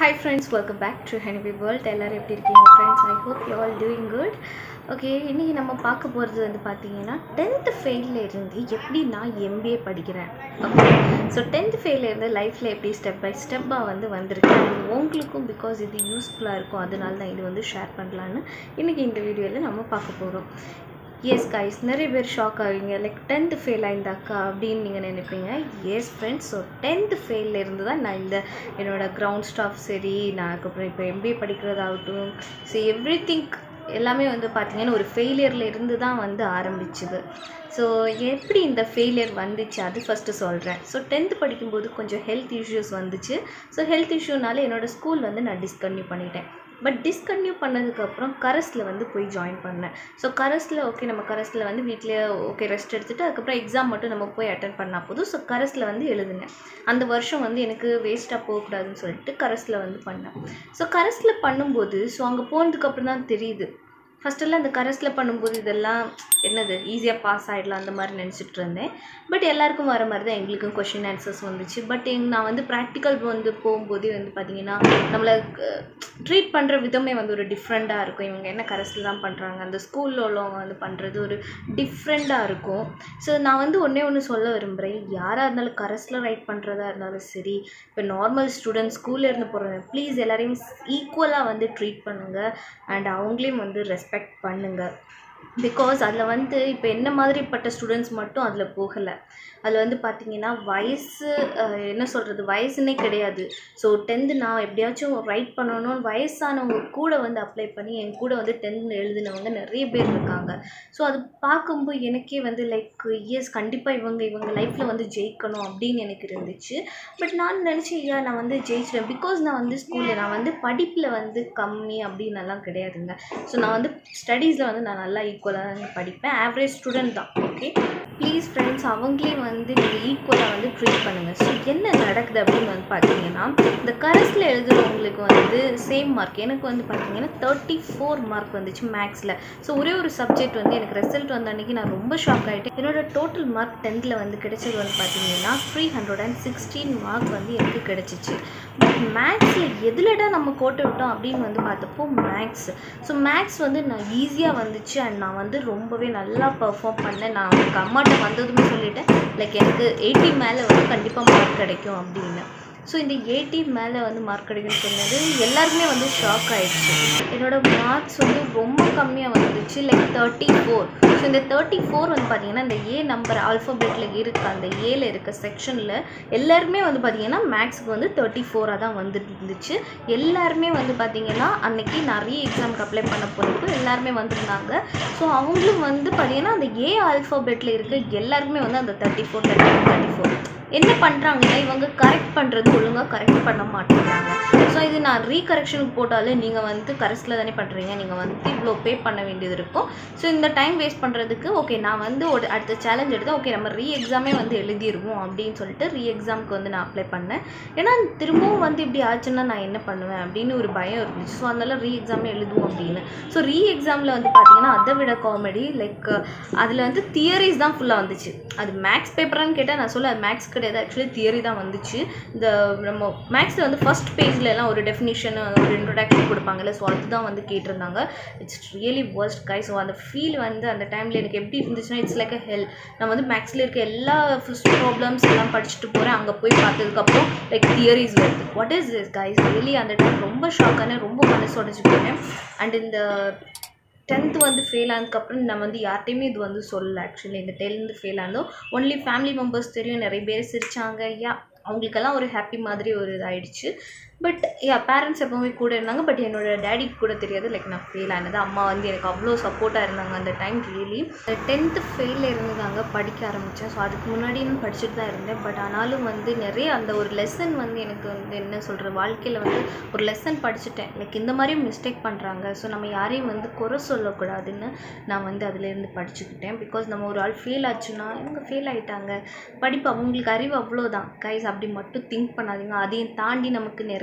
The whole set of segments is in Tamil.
hi friends welcome back to ஹெனிபி வேர்ல்ட் எல்லோரும் எப்படி இருக்கீங்க friends I hope you all doing good okay இன்றைக்கி நம்ம பார்க்க போகிறது வந்து பார்த்தீங்கன்னா டென்த்து ஃபெயிலில் இருந்து எப்படி நான் எம்பிஏ படிக்கிறேன் ஓகே ஸோ டென்த் ஃபெயிலில் இருந்து லைஃப்பில் எப்படி ஸ்டெப் பை ஸ்டெப்பாக வந்து வந்திருக்கேன் And உங்களுக்கும் பிகாஸ் இது யூஸ்ஃபுல்லாக இருக்கும் அதனால தான் இது வந்து ஷேர் பண்ணலான்னு இன்றைக்கி இந்த வீடியோவில் நம்ம பார்க்க போகிறோம் எஸ் கைஸ் நிறைய பேர் ஷாக் ஆவீங்க லைக் டென்த்து ஃபெயில் ஆயிருந்தாக்கா அப்படின்னு நீங்கள் நினைப்பீங்க எஸ் ஃப்ரெண்ட்ஸ் ஸோ டென்த்து ஃபெயிலில் இருந்து தான் நான் இந்த என்னோட கிரவுண்ட் ஸ்டாஃப் சரி நான் அதுக்கப்புறம் இப்போ எம்பிஏ படிக்கிறதாகட்டும் ஸோ எவ்ரி திங்க் எல்லாமே வந்து பார்த்திங்கன்னா ஒரு ஃபெயிலியரில் இருந்து தான் வந்து ஆரம்பிச்சுது ஸோ எப்படி இந்த ஃபெயிலியர் வந்துச்சு அது ஃபஸ்ட்டு சொல்கிறேன் ஸோ டென்த்து படிக்கும்போது கொஞ்சம் ஹெல்த் இஷ்யூஸ் வந்துச்சு ஸோ ஹெல்த் இஷ்யூனால என்னோடய ஸ்கூல் வந்து நான் டிஸ்கன்டினியூ பண்ணிட்டேன் பட் டிஸ்கன்டினியூ பண்ணதுக்கப்புறம் கரஸில் வந்து போய் ஜாயின் பண்ணேன் ஸோ கரஸில் ஓகே நம்ம கரஸில் வந்து வீட்டிலே ஓகே ரெஸ்ட் எடுத்துகிட்டு அதுக்கப்புறம் எக்ஸாம் மட்டும் நம்ம போய் அட்டன் பண்ணால் போதும் ஸோ கரஸில் வந்து எழுதுனேன் அந்த வருஷம் வந்து எனக்கு வேஸ்ட்டாக போகக்கூடாதுன்னு சொல்லிட்டு கரஸில் வந்து பண்ணேன் ஸோ கரஸில் பண்ணும்போது ஸோ அங்கே போனதுக்கப்புறம் தான் தெரியுது ஃபஸ்ட்டெல்லாம் இந்த கரஸில் பண்ணும்போது இதெல்லாம் என்னது ஈஸியாக பாஸ் ஆகிடலாம் அந்த மாதிரி நினச்சிட்டு இருந்தேன் பட் எல்லாருக்கும் வர மாதிரி தான் எங்களுக்கும் கொஷின் ஆன்சர்ஸ் வந்துச்சு பட் எங் நான் வந்து ப்ராக்டிக்கல் வந்து போகும்போதே வந்து பார்த்திங்கன்னா நம்மளை ட்ரீட் பண்ணுற விதமே வந்து ஒரு டிஃப்ரெண்ட்டாக இருக்கும் இவங்க என்ன கரஸில் தான் பண்ணுறாங்க அந்த ஸ்கூலில் உள்ளவங்க வந்து பண்ணுறது ஒரு டிஃப்ரெண்ட்டாக இருக்கும் ஸோ நான் வந்து ஒன்றே ஒன்று சொல்ல விரும்புகிறேன் யாராக இருந்தாலும் கரஸில் ரைட் பண்ணுறதா இருந்தாலும் சரி இப்போ நார்மல் ஸ்டூடெண்ட் ஸ்கூலில் இருந்து போகிறவங்க ப்ளீஸ் எல்லாரையும் ஈக்குவலாக வந்து ட்ரீட் பண்ணுங்கள் அண்ட் அவங்களையும் வந்து ரெஸ்பெக்ட் பண்ணுங்கள் பிகாஸ் அதில் வந்து இப்போ என்ன மாதிரிப்பட்ட ஸ்டூடெண்ட்ஸ் மட்டும் அதில் போகலை அதில் வந்து பார்த்திங்கன்னா வயசு அஹ், என்ன சொல்கிறது வயசுனே கிடையாது ஸோ டென்த்து நான் எப்படியாச்சும் ரைட் பண்ணணும்னு வயசானவங்க கூட வந்து அப்ளை பண்ணி என் கூட வந்து டென்த் எழுதினவங்க நிறைய பேர் இருக்காங்க ஸோ அது பார்க்கும்போது எனக்கே வந்து லைக் எஸ் கண்டிப்பாக இவங்க இவங்க லைஃப்பில் வந்து ஜெயிக்கணும் அப்படின்னு எனக்கு இருந்துச்சு பட் நான் நினச்சேன் ஐயா நான் வந்து ஜெயிச்சிட்டேன் பிகாஸ் நான் வந்து ஸ்கூலில் நான் வந்து படிப்பில் வந்து கம்மி அப்படின்னு எல்லாம் கிடையாதுங்க ஸோ நான் வந்து ஸ்டடீஸில் வந்து நான் நல்லா ஈக்குவலாக தான் படிப்பேன் ஆவரேஜ் ஸ்டூடெண்ட் தான் ஓகே ப்ளீஸ் ஃப்ரெண்ட்ஸ் அவங்களே வந்து நீங்கள் ஈக்குவலாக வந்து ட்ரீட் பண்ணுங்கள் ஸோ என்ன நடக்குது அப்படின்னு வந்து பார்த்தீங்கன்னா இந்த கரஸில் எழுதுகிறவங்களுக்கு வந்து சேம் மார்க் எனக்கு வந்து பார்த்தீங்கன்னா தேர்ட்டி ஃபோர் மார்க் வந்துச்சு மேக்ஸில் ஸோ ஒரே ஒரு சப்ஜெக்ட் வந்து எனக்கு ரிசல்ட் வந்த அன்றைக்கி நான் ரொம்ப ஷாக் ஆகிட்டேன் என்னோட டோட்டல் மார்க் டென்த்தில் வந்து கிடைச்சது வந்து பார்த்தீங்கன்னா three hundred and sixteen mark வந்து எனக்கு கிடைச்சிச்சு பட் மேக்ஸில் எதுலடா நம்ம கோட்டை விட்டோம் அப்படின்னு வந்து பார்த்தப்போ மேக்ஸ் ஸோ மேக்ஸ் வந்து நான் ஈஸியாக வந்துச்சு அண்ட் நான் வந்து ரொம்பவே நல்லா பர்ஃபார்ம் பண்ணேன் நான் எனக்கு அம்மாட்ட வந்ததுமே சொல்லிட்டேன் லைக் எனக்கு எயிட்டி மேலே வந்து கண்டிப்பாக மார்க் கிடைக்கும் அப்படின்னு ஸோ இந்த எயிட்டி மேலே வந்து மார்க் கிடைக்கும்னு சொன்னது எல்லாருக்குமே வந்து ஷாக் ஆயிடுச்சு என்னோட மார்க்ஸ் வந்து ரொம்ப கம்மியாக வந்துச்சு லைக் தேர்ட்டி ஃபோர் ஸோ இந்த தேர்ட்டி ஃபோர் வந்து பார்த்தீங்கன்னா இந்த ஏ நம்பர் ஆல்ஃபபெட்டில் இருக்க அந்த ஏல இருக்க செக்ஷனில் எல்லாருமே வந்து பார்த்தீங்கன்னா மேக்ஸுக்கு வந்து தேர்ட்டி ஃபோராக தான் வந்துருந்துச்சு எல்லாருமே வந்து பார்த்தீங்கன்னா அன்னைக்கு நிறைய எக்ஸாமுக்கு அப்ளை பண்ண போனப்போ எல்லாருமே வந்திருந்தாங்க ஸோ அவங்களும் வந்து பார்த்தீங்கன்னா அந்த ஏ ஆல்ஃபபெட்டில் இருக்க எல்லாருக்குமே வந்து அந்த thirty four thirty four thirty four என்ன பண்ணுறாங்கன்னா இவங்க கரெக்ட் பண்ணுறது ஒழுங்காக கரெக்ட் பண்ண மாட்டேங்கிறாங்க ஸோ இது நான் ரீகரெக்ஷனுக்கு போட்டாலே நீங்கள் வந்து கரஸில் தானே பண்ணுறீங்க நீங்கள் வந்து இவ்வளோ பே பண்ண வேண்டியது இருக்கும் ஸோ இந்த டைம் வேஸ்ட் பண்ணுறதுக்கு ஓகே நான் வந்து ஒரு அடுத்த சேலஞ்ச் எடுத்து ஓகே நம்ம ரீ எக்ஸாமே வந்து எழுதிடுவோம் அப்படின்னு சொல்லிட்டு ரீ எக்ஸாமுக்கு வந்து நான் அப்ளை பண்ணேன் ஏன்னா திரும்பவும் வந்து இப்படி ஆச்சுன்னா நான் என்ன பண்ணுவேன் அப்படின்னு ஒரு பயம் இருந்துச்சு ஸோ அதனால ரீ எக்ஸாமே எழுதுவோம் அப்படின்னு ஸோ ரீ எக்ஸாமில் வந்து பார்த்தீங்கன்னா அதை விட காமெடி லைக் அதில் வந்து தியரிஸ் தான் ஃபுல்லாக வந்துச்சு அது மேக்ஸ் பேப்பரான்னு கேட்டால் நான் சொல்ல அது மேக்ஸ் கிடையாது ஆக்சுவலி தியரி தான் வந்துச்சு இந்த நம்ம மேக்ஸில் வந்து ஃபஸ்ட் பேஜில் எல்லாம் ஒரு டெஃபினிஷன் ஒரு இன்ட்ரொடக்ஷன் கொடுப்பாங்கல்ல ஸோ அதுதான் வந்து கேட்டிருந்தாங்க it's really worst guy so அந்த ஃபீல் வந்து அந்த டைமில் எனக்கு எப்படி இருந்துச்சுன்னா இட்ஸ் லைக் அ ஹெல் நான் வந்து மேக்ஸில் இருக்க எல்லா ப்ராப்ளம்ஸ் எல்லாம் படிச்சுட்டு போகிறேன் அங்கே போய் பார்த்ததுக்கப்புறம் லைக் தியரிஸ் வருது what is this guys really அந்த டைம் ரொம்ப ஷாக்கான ரொம்ப மனசு உடஞ்சி போனேன் அண்ட் இந்த டென்த்து வந்து ஃபெயில் ஆனதுக்கப்புறம் நான் வந்து யார்ட்டையுமே இது வந்து சொல்லல ஆக்சுவலி இந்த டென்த்து ஃபெயில் ஆனதும் ஒன்லி ஃபேமிலி மெம்பர்ஸ் தெரியும் நிறைய பேர் சிரிச்சாங்க யா அவங்களுக்கெல்லாம் ஒரு ஹாப்பி மாதிரி ஒரு இதாயிடுச்சு பட் யா பேரண்ட்ஸ் எப்போவுமே கூட இருந்தாங்க பட் என்னோட டேடிக்கு கூட தெரியாது லைக் நான் ஃபெயில் ஆனது அம்மா வந்து எனக்கு அவ்வளோ சப்போர்ட்டாக இருந்தாங்க அந்த டைம் ரியலி டென்த்து ஃபெயிலில் இருந்ததாங்க படிக்க ஆரம்பித்தேன் ஸோ அதுக்கு முன்னாடி நான் படிச்சுட்டு தான் இருந்தேன் பட் ஆனாலும் வந்து நிறைய அந்த ஒரு லெசன் வந்து எனக்கு வந்து என்ன சொல்கிற வாழ்க்கையில் வந்து ஒரு லெசன் படிச்சுட்டேன் லைக் இந்த மாதிரியும் மிஸ்டேக் பண்ணுறாங்க ஸோ நம்ம யாரையும் வந்து குறை சொல்லக்கூடாதுன்னு நான் வந்து அதுலேருந்து படிச்சுக்கிட்டேன் பிகாஸ் நம்ம ஒரு ஆள் ஃபெயில் ஆச்சுன்னா இவங்க ஃபெயில் ஆகிட்டாங்க படிப்பு அவங்களுக்கு அறிவு அவ்வளோதான் கைஸ் அப்படி மட்டும் திங்க் பண்ணாதீங்க அதையும் தாண்டி நமக்கு நிறைய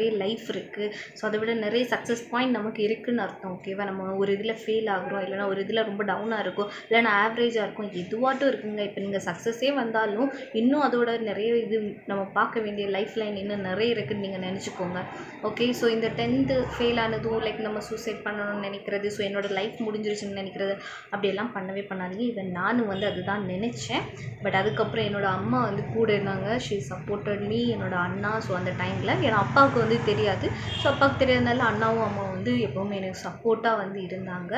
நிறைய லைஃப் இருக்குது ஸோ அதை விட நிறைய சக்ஸஸ் பாயிண்ட் நமக்கு இருக்குன்னு அர்த்தம் ஓகேவா நம்ம ஒரு இதில் ஃபெயில் ஆகுறோம் இல்லைனா ஒரு இதில் ரொம்ப டவுனாக இருக்கும் இல்லைனா ஆவரேஜாக இருக்கும் எதுவாட்டும் இருக்குங்க இப்போ நீங்கள் சக்ஸஸே வந்தாலும் இன்னும் அதோட நிறைய இது நம்ம பார்க்க வேண்டிய லைஃப் லைன் இன்னும் நிறைய இருக்குன்னு நீங்கள் நினச்சிக்கோங்க ஓகே ஸோ இந்த டென்த்து ஃபெயில் ஆனதும் லைக் நம்ம சூசைட் பண்ணணும்னு நினைக்கிறது ஸோ என்னோட லைஃப் முடிஞ்சிருச்சுன்னு நினைக்கிறது அப்படியெல்லாம் பண்ணவே பண்ணாதீங்க இவன் நானும் வந்து அதுதான் நினச்சேன் பட் அதுக்கப்புறம் என்னோட அம்மா வந்து கூட இருந்தாங்க ஷீ சப்போர்ட்டட் மீ என்னோட அண்ணா ஸோ அந்த டைமில் ஏன்னா அப்பாவுக்கு வந்து தெரியாது ஸோ அப்பாவுக்கு தெரியாதனால அண்ணாவும் அம்மாவும் வந்து எப்போவுமே எனக்கு சப்போர்ட்டாக வந்து இருந்தாங்க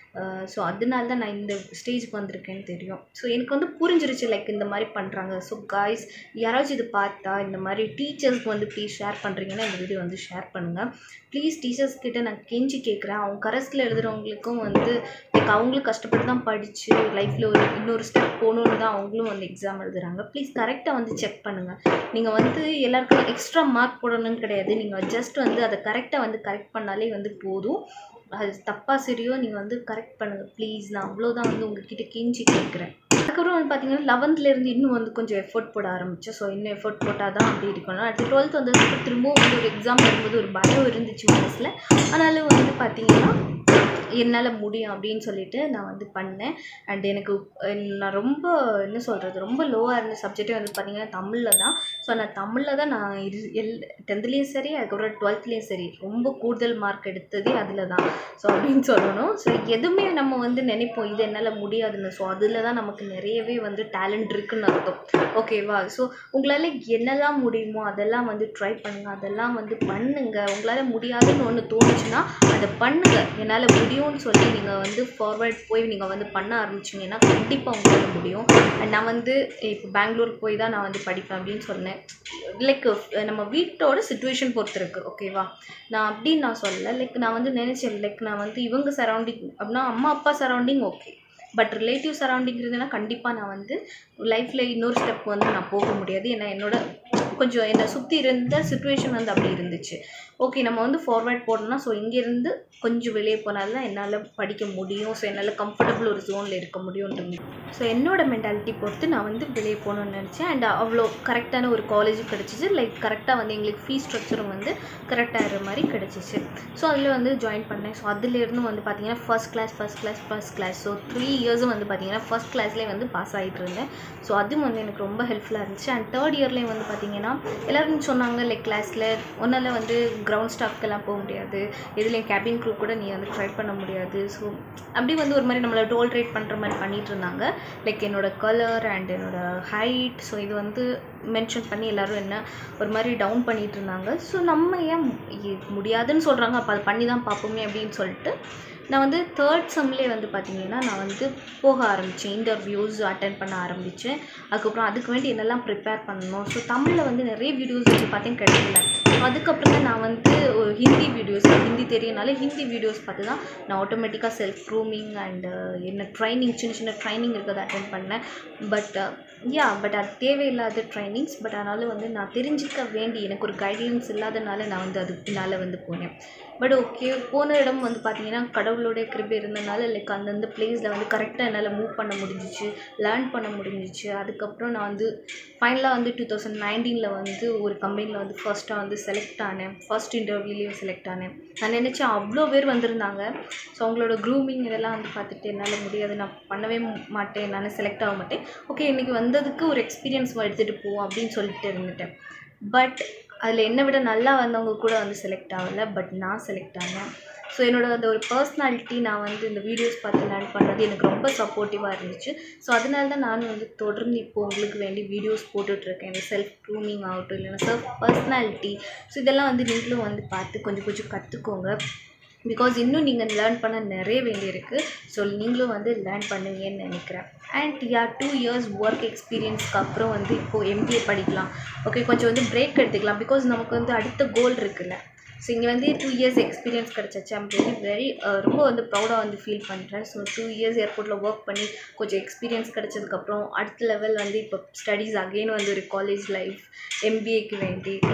ஸோ அதனால தான் நான் இந்த ஸ்டேஜுக்கு வந்திருக்கேன்னு தெரியும் ஸோ எனக்கு வந்து புரிஞ்சிருச்சு லைக் இந்த மாதிரி பண்ணுறாங்க ஸோ காய்ஸ் யாராச்சும் இது பார்த்தா இந்த மாதிரி டீச்சர்ஸ்க்கு வந்து ப்ளீஸ் ஷேர் பண்ணுறீங்கன்னா இந்த வீடியோ வந்து ஷேர் பண்ணுங்கள் ப்ளீஸ் டீச்சர்ஸ் கிட்ட நான் கெஞ்சி கேட்குறேன் அவங்க கரஸ்டில் எழுதுகிறவங்களுக்கும் வந்து லைக் அவங்களும் கஷ்டப்பட்டு தான் படித்து லைஃப்பில் ஒரு இன்னொரு ஸ்டெப் போகணுன்னு தான் அவங்களும் வந்து எக்ஸாம் எழுதுறாங்க ப்ளீஸ் கரெக்டாக வந்து செக் பண்ணுங்கள் நீங்கள் வந்து எல்லாருக்கும் எக்ஸ்ட்ரா மார்க் போடணும்னு கிடையாது நீங்கள் ஜஸ்ட் வந்து அதை கரெக்டாக வந்து கரெக்ட் பண்ணாலே வந்து போதும் அது தப்பாக சரியோ நீங்கள் வந்து கரெக்ட் பண்ணுங்கள் ப்ளீஸ் நான் அவ்வளோதான் வந்து உங்ககிட்ட கெஞ்சி கேட்குறேன் அதுக்கப்புறம் வந்து பார்த்தீங்கன்னா லெவன்த்லேருந்து இன்னும் வந்து கொஞ்சம் எஃபோர்ட் போட ஆரம்பித்தேன் ஸோ இன்னும் எஃபோர்ட் போட்டால் தான் அப்படி இருக்கணும் அடுத்து டுவெல்த் வந்ததுக்கு திரும்பவும் வந்து ஒரு எக்ஸாம் வரும்போது ஒரு பயம் இருந்துச்சு மனசில் ஆனாலும் வந்து பார்த்தீங்கன்னா என்னால் முடியும் அப்படின்னு சொல்லிட்டு நான் வந்து பண்ணேன் அண்ட் எனக்கு அஹ், நான் ரொம்ப என்ன சொல்கிறது ரொம்ப லோவாக இருந்த சப்ஜெக்டே வந்து பார்த்தீங்கன்னா தமிழில் தான் ஸோ நான் தமிழில் தான் நான் இரு எல் டென்த்லேயும் சரி அதுக்கப்புறம் டுவெல்த்லேயும் சரி ரொம்ப கூடுதல் மார்க் எடுத்ததே அதில் தான் ஸோ அப்படின்னு சொல்லணும் ஸோ எதுவுமே நம்ம வந்து நினைப்போம் இது என்னால் முடியாதுன்னு ஸோ அதில் தான் நமக்கு நிறையவே வந்து டேலண்ட் இருக்குன்னு அர்த்தம் ஓகேவா ஸோ உங்களால் என்னெல்லாம் முடியுமோ அதெல்லாம் வந்து ட்ரை பண்ணுங்கள் அதெல்லாம் வந்து பண்ணுங்கள் உங்களால் முடியாதுன்னு ஒன்று தோணுச்சுன்னா அதை பண்ணுங்கள் என்னால் முடியும்னு சொல்லி நீங்கள் வந்து ஃபார்வர்ட் போய் நீங்கள் வந்து பண்ண ஆரம்பிச்சிங்கன்னா கண்டிப்பாக உங்களால் முடியும் அண்ட் நான் வந்து இப்போ பெங்களூர் போய் தான் நான் வந்து படிப்பேன் அப்படின்னு சொன்னேன் லைக் நம்ம வீட்டோட சுச்சுவேஷன் பொறுத்து இருக்குது ஓகேவா நான் அப்படின்னு நான் சொல்லலை லைக் நான் வந்து நினச்சேன் லைக் நான் வந்து இவங்க சரௌண்டிங் அப்படின்னா அம்மா அப்பா surrounding okay but relative surrounding இருந்ததுன்னா கண்டிப்பாக நான் வந்து லைஃப்பில் இன்னொரு ஸ்டெப் வந்து நான் போக முடியாது ஏன்னா என்னோட கொஞ்சம் என்னை சுற்றி இருந்த சுச்சுவேஷன் வந்து அப்படி இருந்துச்சு ஓகே நம்ம வந்து ஃபார்வர்ட் போடணும்னா ஸோ இங்கேருந்து கொஞ்சம் வெளியே போனால் தான் என்னால் படிக்க முடியும் ஸோ என்னால் கம்ஃபர்டபுள் ஒரு ஜோனில் இருக்க முடியும்ன்றது ஸோ என்னோட மென்டாலிட்டி பொறுத்து நான் வந்து வெளியே போகணும்னு நினச்சேன் அண்ட் அவ்வளோ கரெக்டான ஒரு காலேஜும் கிடச்சிச்சு லைக் கரெக்டாக வந்து எங்களுக்கு ஃபீஸ் ஸ்ட்ரக்சரும் வந்து கரெக்டாக இருக்கிற மாதிரி கிடச்சிச்சு ஸோ அதில் வந்து ஜாயின் பண்ணேன் ஸோ அதுலேருந்து வந்து பார்த்தீங்கன்னா first class first class first class so three இயர்ஸும் வந்து பார்த்தீங்கன்னா ஃபர்ஸ்ட் கிளாஸ்லேயே வந்து பாஸ் ஆகிட்டு இருந்தேன் ஸோ அதுவும் வந்து எனக்கு ரொம்ப ஹெல்ப்ஃபுல்லாக இருந்துச்சு அண்ட் தேர்ட் இயர்லேயும் வந்து பார்த்தீங்கன்னா எல்லோரும் சொன்னாங்க லைக் கிளாஸில் ஒன்றால் வந்து கிரவுண்ட் ஸ்டாஃப்க்கெல்லாம் போக முடியாது இதுலேயும் கேபின் க்ரூ கூட நீ வந்து ட்ரை பண்ண முடியாது ஸோ அப்படி வந்து ஒரு மாதிரி நம்மளை டோல்ரேட் பண்ணுற மாதிரி பண்ணிட்டு இருந்தாங்க லைக் என்னோட கலர் அண்ட் என்னோட ஹைட் ஸோ இது வந்து மென்ஷன் பண்ணி எல்லோரும் என்ன ஒரு மாதிரி டவுன் பண்ணிட்டு இருந்தாங்க ஸோ நம்ம ஏன் இ- முடியாதுன்னு சொல்கிறாங்க அப்போ அது பண்ணி தான் பார்ப்போமே அப்படின்னு சொல்லிட்டு நான் வந்து தேர்ட் செம்லேயே வந்து பார்த்தீங்கன்னா நான் வந்து போக ஆரம்பித்தேன் இன்டர்வியூஸ் அட்டன் பண்ண ஆரம்பித்தேன் அதுக்கப்புறம் அதுக்கு வேண்டி என்னெல்லாம் ப்ரிப்பேர் பண்ணணும் ஸோ தமிழில் வந்து நிறைய வீடியோஸ் வச்சு பார்த்தேன் கிடைக்கல அதுக்கப்புறம் தான் நான் வந்து ஒரு ஹிந்தி வீடியோஸ் ஹிந்தி தெரியனால ஹிந்தி வீடியோஸ் பார்த்து தான் நான் ஆட்டோமேட்டிக்காக செல்ஃப் க்ரூமிங் அண்ட் என்ன ட்ரைனிங் சின்ன சின்ன ட்ரைனிங் இருக்கிறத அட்டன் பண்ணேன் பட் யா பட் அது தேவையில்லாத ட்ரைனிங்ஸ் பட் ஆனாலும் வந்து நான் தெரிஞ்சுக்க வேண்டி எனக்கு ஒரு கைட்லைன்ஸ் இல்லாதனால நான் வந்து அதுக்கு பின்னால் வந்து போனேன் பட் ஓகே போன இடம் வந்து பார்த்தீங்கன்னா கடவுளோடைய கிருபை இருந்தனால லைக் அந்தந்த பிளேஸில் வந்து கரெக்டாக என்னால் மூவ் பண்ண முடிஞ்சிச்சு லேர்ன் பண்ண முடிஞ்சிச்சு அதுக்கப்புறம் நான் வந்து ஃபைனலாக வந்து டூ தௌசண்ட் நைன்டீனில் வந்து ஒரு கம்பெனியில் வந்து ஃபர்ஸ்ட்டாக வந்து செலக்ட் ஆனேன் ஃபர்ஸ்ட் இன்டர்வியூலேயும் செலக்ட் ஆனேன் நான் நினச்சேன் அவ்வளோ பேர் வந்திருந்தாங்க ஸோ அவங்களோட க்ரூமிங் இதெல்லாம் வந்து பார்த்துட்டு என்னால் முடியாது நான் பண்ணவே மாட்டேன் நான் செலக்ட் ஆக மாட்டேன் ஓகே இன்றைக்கி வந்ததுக்கு ஒரு எக்ஸ்பீரியன்ஸ் எடுத்துகிட்டு போவோம் அப்படின்னு சொல்லிட்டு இருந்துட்டேன் பட் அதில் என்னை விட நல்லா வந்தவங்க கூட வந்து செலக்ட் ஆகலை பட் நான் செலக்ட் ஆனேன் ஸோ என்னோட அந்த ஒரு பர்சனாலிட்டி நான் வந்து இந்த வீடியோஸ் பார்த்து லேர்ன் பண்ணது எனக்கு ரொம்ப சப்போர்ட்டிவாக இருந்துச்சு ஸோ அதனால தான் நானும் வந்து தொடர்ந்து இப்போ உங்களுக்கு வேண்டி வீடியோஸ் போட்டுட்ருக்கேன் இந்த செல்ஃப் க்ரூமிங் ஆகட்டும் இல்லைன்னா செல்ஃப் பர்சனாலிட்டி ஸோ இதெல்லாம் வந்து நீங்களும் வந்து பார்த்து கொஞ்சம் கொஞ்சம் கற்றுக்கோங்க பிகாஸ் இன்னும் நீங்கள் லேர்ன் பண்ண நிறைய வேண்டியிருக்கு ஸோ நீங்களும் வந்து லேர்ன் பண்ணுவீங்கன்னு நினைக்கிறேன் and ya two years work எக்ஸ்பீரியன்ஸ்க்கு அப்புறம் வந்து இப்போது எம்பிஏ படிக்கலாம் ஓகே கொஞ்சம் வந்து பிரேக் எடுத்துக்கலாம் பிகாஸ் நமக்கு வந்து அடுத்த கோல் இருக்குல்ல ஸோ இங்கே வந்து டூ இயர்ஸ் எக்ஸ்பீரியன்ஸ் கிடச்சிச்சு ஐம் வெரி வெரி ரொம்ப வந்து ப்ரௌடாக வந்து ஃபீல் பண்ணுறேன் ஸோ டூ இயர்ஸ் ஏர்போர்ட்டில் ஒர்க் பண்ணி கொஞ்சம் எக்ஸ்பீரியன்ஸ் கிடச்சதுக்கப்புறம் அடுத்த லெவல் வந்து இப்போ ஸ்டடீஸ் அகெயின் வந்து ஒரு காலேஜ் லைஃப் எம்பிஏக்கு வேண்டி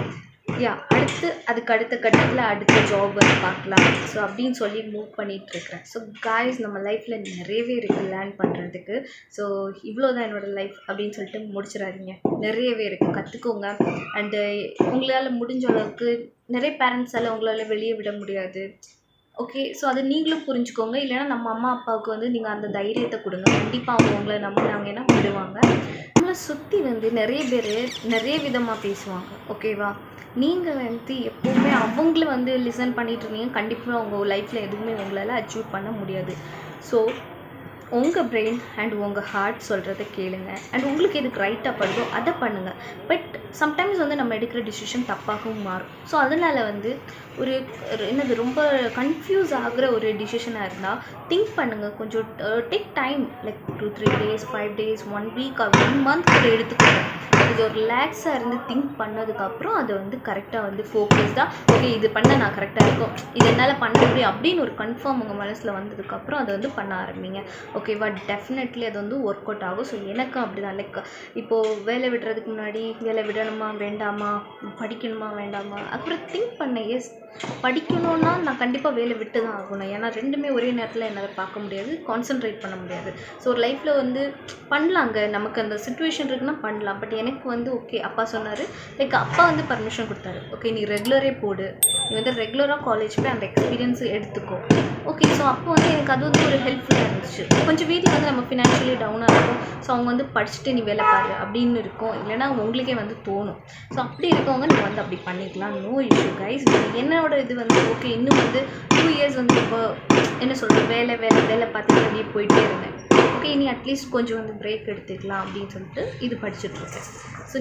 யா அடுத்து அதுக்கு அடுத்த கட்டத்தில் அடுத்த ஜாப் வந்து பார்க்கலாம் ஸோ அப்படின்னு சொல்லி மூவ் பண்ணிட்டு இருக்கிறேன் ஸோ காய்ஸ் நம்ம லைஃப்பில் நிறையவே இருக்குது லேர்ன் பண்ணுறதுக்கு ஸோ இவ்வளோ தான் என்னோடய லைஃப் அப்படின்னு சொல்லிட்டு முடிச்சிடாதீங்க நிறையவே இருக்குது கற்றுக்கோங்க அண்டு உங்களால் முடிஞ்ச அளவுக்கு நிறைய பேரண்ட்ஸால் உங்களால் வெளியே விட முடியாது ஓகே ஸோ அதை நீங்களும் புரிஞ்சுக்கோங்க இல்லைன்னா நம்ம அம்மா அப்பாவுக்கு வந்து நீங்கள் அந்த தைரியத்தை கொடுங்க கண்டிப்பாக அவங்க உங்களை நம்பினாங்கன்னா விடுவாங்க நம்மளை சுற்றி வந்து நிறைய பேர் நிறைய விதமாக பேசுவாங்க ஓகேவா நீங்கள் வந்து எப்போவுமே அவங்கள வந்து லிசன் பண்ணிட்டு இருந்தீங்க கண்டிப்பாக உங்கள் லைஃப்பில் எதுவுமே உங்களால் அச்சீவ் பண்ண முடியாது ஸோ உங்கள் பிரெயின் அண்ட் உங்கள் ஹார்ட் சொல்கிறத கேளுங்க அண்ட் உங்களுக்கு எதுக்கு ரைட்டாக படுதோ அதை பண்ணுங்கள் பட் சம்டைம்ஸ் வந்து நம்ம எடுக்கிற டிசிஷன் தப்பாகவும் மாறும் ஸோ அதனால் வந்து ஒரு ஒரு என்னது ரொம்ப கன்ஃபியூஸ் ஆகுற ஒரு டிசிஷனாக இருந்தால் திங்க் பண்ணுங்கள் கொஞ்சம் take time like two three days five days one week one month கூட எடுத்துக்கோங்க இது ஒரு ரிலாக்ஸாக இருந்து திங்க் பண்ணதுக்கப்புறம் அதை வந்து கரெக்டாக வந்து ஃபோக்கஸ்டாக ஓகே இது பண்ண நான் கரெக்டாக இருக்கும் இது என்னால் பண்ண முடியும் அப்படின்னு ஒரு கன்ஃபார்ம் உங்கள் மனசில் வந்ததுக்கப்புறம் அதை வந்து பண்ண ஆரம்பிங்க ஓகேவா டெஃபினெட்லி அது வந்து ஒர்க் அவுட் ஆகும் ஸோ எனக்கும் அப்படி தான் லைக் இப்போது வேலை விடுறதுக்கு முன்னாடி வேலை விடணுமா வேண்டாமா படிக்கணுமா வேண்டாமா அப்புறம் திங்க் பண்ணேன் எஸ் படிக்கணும்னா நான் கண்டிப்பாக வேலை விட்டு தான் ஆகணும் ஏன்னா ரெண்டுமே ஒரே நேரத்தில் என்னால் பார்க்க முடியாது கான்சென்ட்ரேட் பண்ண முடியாது ஸோ ஒரு லைஃப்பில் வந்து பண்ணலாங்க நமக்கு அந்த சுச்சுவேஷன் இருக்குன்னா பண்ணலாம் பட் எனக்கு வந்து ஓகே அப்பா சொன்னார் லைக் அப்பா வந்து பர்மிஷன் கொடுத்தாரு ஓகே நீ ரெகுலரே போடு நீ வந்து ரெகுலராக காலேஜ் போய் அந்த எக்ஸ்பீரியன்ஸ் எடுத்துக்கோ ஓகே ஸோ அப்போ வந்து எனக்கு அது வந்து ஒரு ஹெல்ப்ஃபுல்லாக இருந்துச்சு கொஞ்சம் வீட்டில் வந்து நம்ம ஃபினான்ஷியலி டவுனாக இருக்கும் ஸோ அவங்க வந்து படிச்சுட்டு நீ வேலை பாரு அப்படின்னு இருக்கும் இல்லைன்னா உங்களுக்கே வந்து தோணும் ஸோ அப்படி இருக்கவங்க நீங்கள் வந்து அப்படி பண்ணிக்கலாம் நோ இஷ்யூ கைஸ் என்னோட இது வந்து ஓகே இன்னும் வந்து டூ இயர்ஸ் வந்து இப்போ என்ன சொல்கிறது வேலை வேலை வேலை பார்த்துட்டு அப்படியே போயிட்டே இருந்தேன் ஓகே இனி அட்லீஸ்ட் கொஞ்சம் வந்து பிரேக் எடுத்துக்கலாம் அப்படின்னு சொல்லிட்டு இது படிச்சுட்ருக்கேன் ஸோ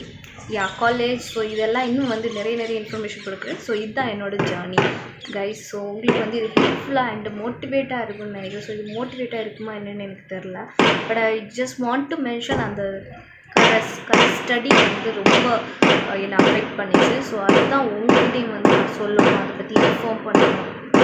யா காலேஜ் ஸோ இதெல்லாம் இன்னும் வந்து நிறைய நிறைய இன்ஃபர்மேஷன் கொடுக்குறேன் ஸோ இதுதான் என்னோடய ஜேர்னி கைஸ் ஸோ உங்களுக்கு வந்து இது ஹெல்ப்ஃபுல்லாக அண்ட் மோட்டிவேட்டாக இருக்கும்னு நினைக்கிறேன் ஸோ இது மோட்டிவேட்டாக இருக்குமா என்னென்னு எனக்கு தெரில but I just want to mention அந்த கரஸ் கரஸ் ஸ்டடி வந்து ரொம்ப என்னை அஃபெக்ட் பண்ணிச்சு ஸோ அதுதான் உங்கள்கிட்டையும் வந்து நான் சொல்லணும் அதை பற்றி இன்ஃபார்ம் பண்ணணும்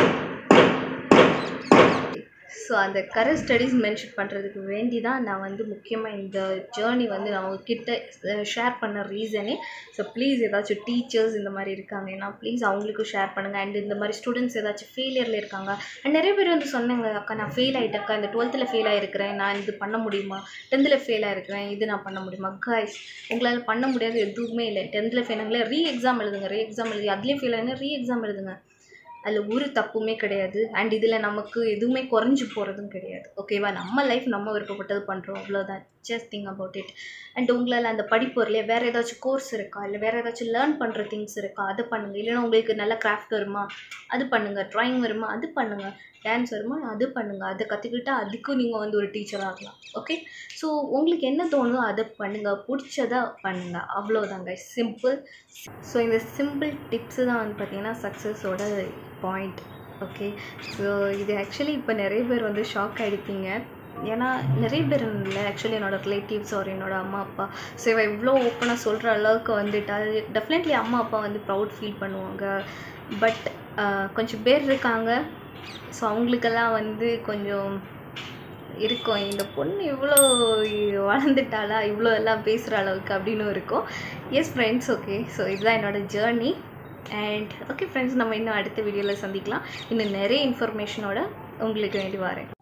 ஸோ அந்த கரண்ட் ஸ்டடீஸ் மென்ஷன் பண்ணுறதுக்கு வேண்டி தான் நான் வந்து முக்கியமாக இந்த ஜேர்னி வந்து நான் உங்ககிட்ட ஷேர் பண்ண ரீசனே ஸோ ப்ளீஸ் ஏதாச்சும் டீச்சர்ஸ் இந்த மாதிரி இருக்காங்கன்னா ப்ளீஸ் அவங்களுக்கும் ஷேர் பண்ணுங்கள் அண்ட் இந்த மாதிரி ஸ்டூடெண்ட்ஸ் ஏதாச்சும் ஃபெயிலியரில் இருக்காங்க அண்ட் நிறைய பேர் வந்து சொன்னாங்க அக்கா நான் ஃபெயில் ஆகிட்டேக்கா இந்த டுவெல்த்தில் ஃபெயில் ஆகிருக்கிறேன் நான் இது பண்ண முடியுமா டென்த்தில் ஃபெயில் ஆகிருக்கிறேன் இது நான் பண்ண முடியுமா கைஸ் உங்களால் பண்ண முடியாது எதுவுமே இல்லை டென்த்தில் ஃபெயில் ஆகல ரீ எக்ஸாம் எழுதுங்க ரீ எக்ஸாம் எழுதி அதுலேயும் ஃபெயில் ஆகுங்க ரீ எக்ஸாம் எழுதுங்க அதில் ஒரு தப்புமே கிடையாது அண்ட் இதில் நமக்கு எதுவுமே குறைஞ்சி போகிறதும் கிடையாது ஓகேவா நம்ம லைஃப் நம்ம விருப்பப்பட்டது பண்ணுறோம் அவ்வளோதான் just think about it and உங்களால் அந்த படிப்பு வரலையே வேறு ஏதாச்சும் கோர்ஸ் இருக்கா இல்லை வேறு ஏதாச்சும் லேர்ன் பண்ணுற திங்ஸ் இருக்கா அது பண்ணுங்கள் இல்லைன்னா உங்களுக்கு நல்ல கிராஃப்ட் வருமா அது பண்ணுங்கள் ட்ராயிங் வருமா அது பண்ணுங்கள் டான்ஸ் வருமா அது பண்ணுங்கள் அதை கற்றுக்கிட்டா அதுக்கும் நீங்கள் வந்து ஒரு டீச்சர் ஆகலாம் ஓகே ஸோ உங்களுக்கு என்ன தோணுதோ அதை பண்ணுங்கள் பிடிச்சதா பண்ணுங்கள் அவ்வளோதாங்க சிம்பிள் ஸோ இந்த சிம்பிள் டிப்ஸு தான் வந்து பார்த்திங்கன்னா சக்ஸஸோட பாயிண்ட் ஓகே ஸோ இது ஆக்சுவலி இப்போ நிறைய பேர் வந்து ஷாக் ஆகிடுப்பீங்க ஏன்னா நிறைய பேர் இல்லை ஆக்சுவலி என்னோடய ரிலேட்டிவ்ஸ் ஒரு என்னோடய அம்மா அப்பா ஸோ இவ இவ்வளோ ஓப்பனாக சொல்கிற அளவுக்கு வந்துட்டா டெஃபினெட்லி அம்மா அப்பா வந்து ப்ரவுட் ஃபீல் பண்ணுவாங்க பட் கொஞ்சம் பேர் இருக்காங்க ஸோ அவங்களுக்கெல்லாம் வந்து கொஞ்சம் இருக்கும் இந்த பொண்ணு இவ்வளோ வளர்ந்துட்டாளா இவ்வளோ எல்லாம் பேசுகிற அளவுக்கு அப்படின்னு இருக்கும் எஸ் ஃப்ரெண்ட்ஸ் ஓகே ஸோ இதுதான் என்னோடய ஜேர்னி அண்ட் ஓகே ஃப்ரெண்ட்ஸ் நம்ம இன்னும் அடுத்த வீடியோவில் சந்திக்கலாம் இன்னும் நிறைய இன்ஃபர்மேஷனோட உங்களுக்கு வேண்டி வரேன்